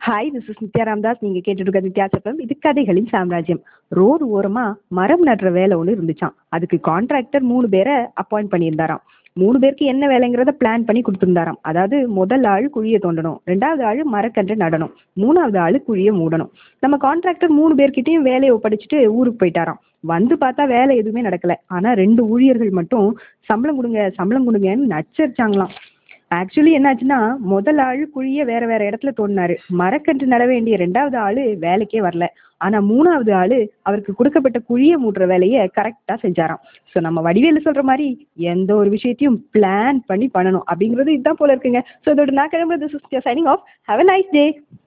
hi this is Nithya Ramdas நீங்க கேட்டுட்டு இருக்க நித்யா சப்பம் இது கதைகளின் சாம்ராஜ்யம் ரோடு ஓரமா மரம் நடுற வேலை ஒன்று இருந்துச்சாம் அதுக்கு கான்ட்ராக்டர் மூணு பேரை அப்பாயிண்ட் பண்ணியிருந்தாராம் மூணு பேருக்கு என்ன வேலைங்கிறத பிளான் பண்ணி கொடுத்துருந்தாராம் அதாவது முதல் ஆள் குழியை தோண்டணும் ரெண்டாவது ஆள் மரக்கன்று நடணும் மூணாவது ஆள் குழியை மூடணும் நம்ம கான்ட்ராக்டர் மூணு பேர்கிட்டயும் வேலையை ஒப்படைச்சிட்டு ஊருக்கு போயிட்டாராம் வந்து பார்த்தா வேலை எதுவுமே நடக்கல ஆனா ரெண்டு ஊழியர்கள் மட்டும் சம்பளம் கொடுங்க சம்பளம் கொடுங்கன்னு நச்சரிச்சாங்களாம் ஆக்சுவலி என்னாச்சுன்னா முதல் ஆள் குழிய வேற வேற இடத்துல தோண்டினாரு மரக்கன்று நட வேண்டிய ரெண்டாவது ஆளு வேலைக்கே வரல ஆனா மூணாவது ஆளு அவருக்கு கொடுக்கப்பட்ட குழிய மூடுற வேலையை கரெக்டா செஞ்சாராம் ஸோ நம்ம வடிவேலு சொல்ற மாதிரி எந்த ஒரு விஷயத்தையும் பிளான் பண்ணி பண்ணணும் அப்படிங்கிறது இதுதான் போல இருக்குங்க ஸோ இதோட நான் கிளம்புறது signing off have a nice day